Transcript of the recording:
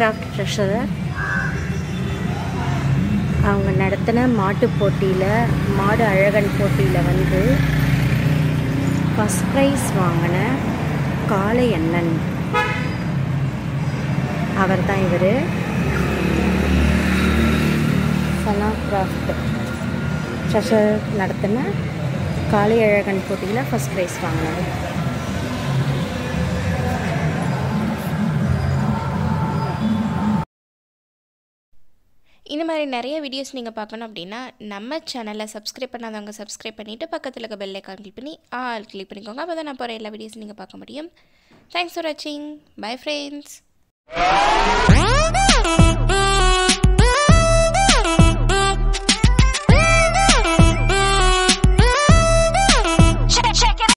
craft treasurer அவங்க நடத்தின மாட்டு போட்டியில் மாடு அழகன் போட்டியில் வந்து ஃபஸ்ட் ப்ரைஸ் வாங்கின காளை அண்ணன் அவர் தான் இவர் சனா கிராஃப்ட் ட்ரெஷர் நடத்தின காளை அழகன் போட்டியில் ஃபஸ்ட் ப்ரைஸ் வாங்கினவர் இந்த மாதிரி நிறைய வீடியோஸ் நீங்கள் பார்க்கணும் அப்படின்னா நம்ம சேனலை சப்ஸ்கிரைப் பண்ணாதவங்க சப்ஸ்கிரைப் பண்ணிவிட்டு பக்கத்தில் இருக்க பெல் ஐக்கான் கிளிக் பண்ணி ஆல் கிளிக் பண்ணிக்கோங்க அப்போ தான் நான் போகிற எல்லா வீடியோஸும் நீங்கள் பார்க்க முடியும் தேங்க்ஸ் ஃபார் வாட்சிங் பை ஃப்ரெண்ட்ஸ்